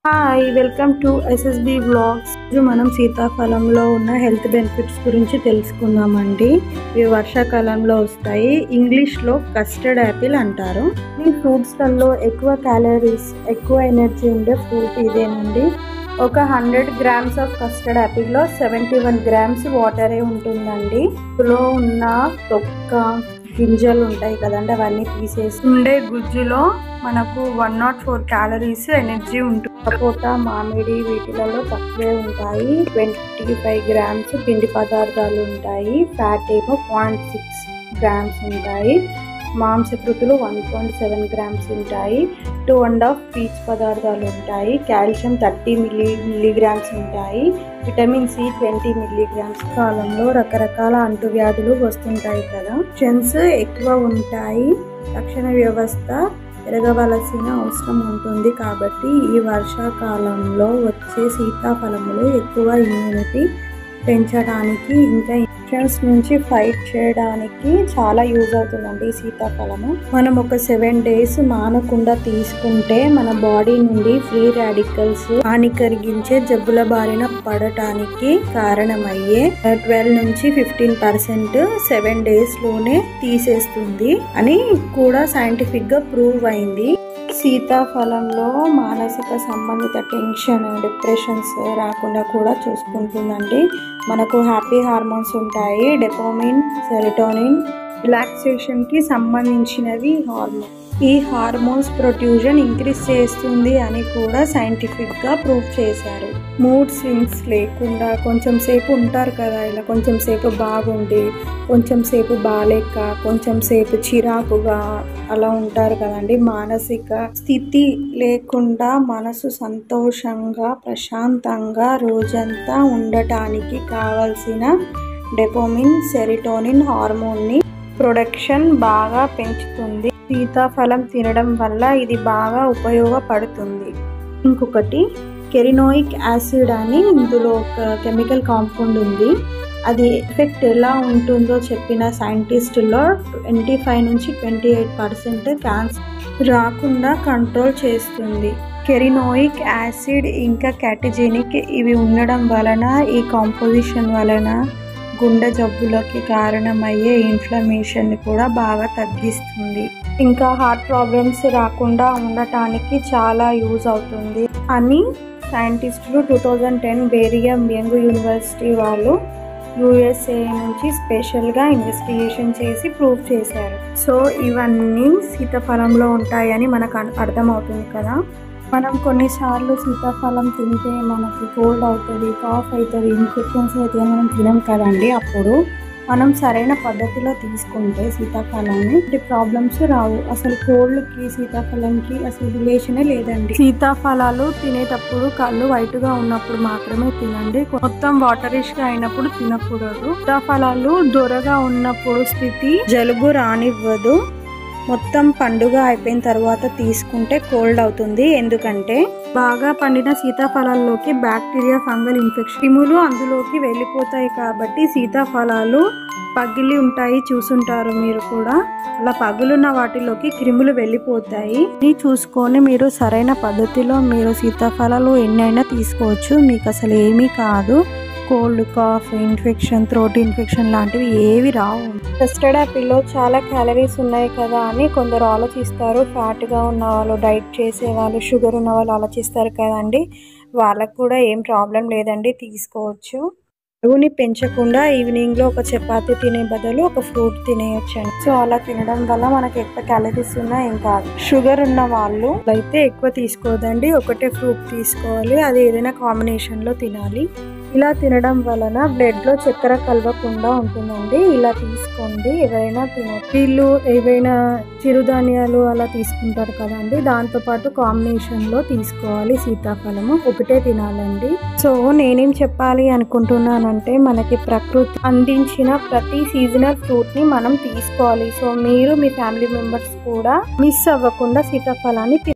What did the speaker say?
hi welcome to SSB blogs ఈరోజు మనం సీతాఫలంలో ఉన్న హెల్త్ బెనిఫిట్స్ గురించి తెలుసుకుందామండి ఇవి వర్షాకాలంలో వస్తాయి ఇంగ్లీష్లో కస్టర్డ్ యాపిల్ అంటారు ఈ ఫ్రూట్స్లలో ఎక్కువ క్యాలరీస్ ఎక్కువ ఎనర్జీ ఉండే ఫ్రూట్ ఇదేనండి ఒక హండ్రెడ్ గ్రామ్స్ ఆఫ్ కస్టర్డ్ యాపిల్లో సెవెంటీ వన్ గ్రామ్స్ వాటరే ఉంటుందండి ఇందులో ఉన్న తొక్క గింజలు ఉంటాయి కదండి అవన్నీ తీసేసి ఉండే గుజ్జులో మనకు one nought four calories energy ఉంటుంది సపోటా మామిడి వీటిలలో తక్కువే ఉంటాయి ట్వంటీ ఫైవ్ గ్రామ్స్ పిండి పదార్థాలు ఉంటాయి ఫ్యాట్ ఏమో పాయింట్ సిక్స్ గ్రామ్స్ ఉంటాయి మాంసకృతులు వన్ పాయింట్ సెవెన్ గ్రామ్స్ ఉంటాయి టూ అండ్ హాఫ్ పీచ్ పదార్థాలు ఉంటాయి కాల్షియం థర్టీ మిల్లీ మిల్లీగ్రామ్స్ ఉంటాయి విటమిన్ సి ట్వంటీ మిల్లీగ్రామ్స్ కాలంలో రకరకాల అంటువ్యాధులు వస్తుంటాయి కదా జెన్స్ ఎక్కువ ఉంటాయి రక్షణ వ్యవస్థ పెరగవలసిన అవసరం ఉంటుంది కాబట్టి ఈ వర్షాకాలంలో వచ్చే సీతాఫలములు ఎక్కువ ఇమ్యూనిటీ పెంచడానికి ఇంకా ఇన్ఫెక్షన్స్ నుంచి ఫైట్ చేయడానికి చాలా యూజ్ అవుతుందండి ఈ సీతాఫలము మనం ఒక సెవెన్ డేస్ మానకుండా తీసుకుంటే మన బాడీ నుండి ఫ్రీ రాడికల్స్ హాని కలిగించే జబ్బుల బారిన పడటానికి కారణమయ్యే ట్వెల్వ్ నుంచి ఫిఫ్టీన్ పర్సెంట్ సెవెన్ డేస్ లోనే తీసేస్తుంది అని కూడా సైంటిఫిక్ గా ప్రూవ్ అయింది సీతాఫలంలో మానసిక సంబంధిత టెన్షన్ డిప్రెషన్స్ రాకుండా కూడా చూసుకుంటుందండి మనకు హ్యాపీ హార్మోన్స్ ఉంటాయి డెపోమిన్ సెరిటోనిన్ రిలాక్సేషన్కి సంబంధించినవి హార్మోన్ ఈ హార్మోన్స్ ప్రొడ్యూషన్ ఇంక్రీజ్ చేస్తుంది అని కూడా సైంటిఫిక్గా ప్రూవ్ చేశారు మూడ్ స్వింగ్స్ లేకుండా కొంచెం సేపు ఉంటారు కదా ఇలా కొంచెం సేపు బాగుండి కొంచెం సేపు బాలేక కొంచెం సేపు చిరాకుగా అలా ఉంటారు కదండి మానసిక స్థితి లేకుండా మనసు సంతోషంగా ప్రశాంతంగా రోజంతా ఉండటానికి కావలసిన డెపోమిన్ సెరిటోనిన్ హార్మోన్ని ప్రొడక్షన్ బాగా పెంచుతుంది సీతాఫలం తినడం వల్ల ఇది బాగా ఉపయోగపడుతుంది ఇంకొకటి కెరినోయిక్ యాసిడ్ అని ఇందులో ఒక కెమికల్ కాంపౌండ్ ఉంది అది ఎఫెక్ట్ ఎలా ఉంటుందో చెప్పిన సైంటిస్టులో ట్వంటీ ఫైవ్ నుంచి ట్వంటీ ఎయిట్ పర్సెంట్ క్యాన్సర్ రాకుండా కంట్రోల్ చేస్తుంది కెరినోయిక్ యాసిడ్ ఇంకా క్యాటజెనిక్ ఇవి ఉండడం వలన ఈ కాంపోజిషన్ వలన గుండె జబ్బులకి కారణమయ్యే ఇన్ఫ్లమేషన్ కూడా బాగా తగ్గిస్తుంది ఇంకా హార్ట్ ప్రాబ్లమ్స్ రాకుండా ఉండటానికి చాలా యూజ్ అవుతుంది అని సైంటిస్టులు two thousand ten Brigham Young university వాళ్ళు యూఎస్ఏ నుంచి స్పెషల్గా ఇన్వెస్టిగేషన్ చేసి ప్రూవ్ చేశారు సో ఇవన్నీ సీతాఫలంలో ఉంటాయని మనకు అర్థమవుతుంది కదా మనం కొన్నిసార్లు సీతాఫలం తింటే మనకి కోల్డ్ అవుతుంది కాఫ్ అవుతుంది ఇన్ఫెక్షన్స్ అయితే మనం తినం కదండి అప్పుడు మనం సరైన పద్ధతిలో తీసుకుంటే సీతాఫలాన్ని ప్రాబ్లమ్స్ రావు అసలు కోల్డ్కి సీతాఫలంకి అసలు రిలేషనే లేదండి సీతాఫలాలు తినేటప్పుడు కళ్ళు వైట్గా ఉన్నప్పుడు మాత్రమే తినండి మొత్తం వాటరిష్గా అయినప్పుడు తినకూడదు సీతాఫలాలు దొరగా ఉన్నప్పుడు స్థితి జలుబు రానివ్వదు మొత్తం పండుగ అయిపోయిన తర్వాత తీసుకుంటే కోల్డ్ అవుతుంది ఎందుకంటే బాగా పండిన సీతాఫలాల్లోకి బ్యాక్టీరియా ఫంగల్ ఇన్ఫెక్షన్ క్రిములు అందులోకి వెళ్ళిపోతాయి కాబట్టి సీతాఫలాలు పగిలి ఉంటాయి చూసుంటారు మీరు కూడా అలా పగులున్న వాటిలోకి క్రిములు వెళ్ళిపోతాయి ఇది చూసుకొని మీరు సరైన పద్ధతిలో మీరు సీతాఫలాలు ఎన్నైనా తీసుకోవచ్చు మీకు అసలు ఏమీ కాదు cold cough infection throat infection లాంటివి ఏవి రావు కస్టర్డ్ యాపిల్లో చాలా క్యాలరీస్ ఉన్నాయి కదా అని కొందరు ఆలోచిస్తారు ఫ్యాట్గా ఉన్న వాళ్ళు డైట్ చేసే వాళ్ళు షుగర్ ఉన్న వాళ్ళు ఆలోచిస్తారు కదండి వాళ్ళకు కూడా ఏం ప్రాబ్లం లేదండి తీసుకోవచ్చు బరువుని పెంచకుండా ఈవినింగ్లో ఒక చపాతీ తినే బదులు ఒక ఫ్రూట్ తినేయచ్చండి సో అలా తినడం వల్ల మనకి ఎక్కువ క్యాలరీస్ ఉన్నా ఏం కాదు షుగర్ ఉన్న వాళ్ళు అయితే ఎక్కువ తీసుకోదండి ఒకటే ఫ్రూట్ తీసుకోవాలి అది ఏదైనా కాంబినేషన్లో తినాలి ఇలా తినడం వలన బ్లడ్లో చక్కెర కలవకుండా ఉంటుందండి ఇలా తీసుకోండి ఎవరైనా తినచ్చు వీళ్ళు ఏవైనా చిరుధాన్యాలు అలా తీసుకుంటారు కదండి దాంతోపాటు కాంబినేషన్లో తీసుకోవాలి సీతాఫలము ఒకటే తినాలండి సో నేనేం చెప్పాలి అనుకుంటున్నానంటే మనకి ప్రకృతి అందించిన ప్రతి సీజనల్ ఫ్రూట్ని మనం తీసుకోవాలి సో మీరు మీ ఫ్యామిలీ మెంబర్స్ కూడా మిస్ అవ్వకుండా సీతాఫలాన్ని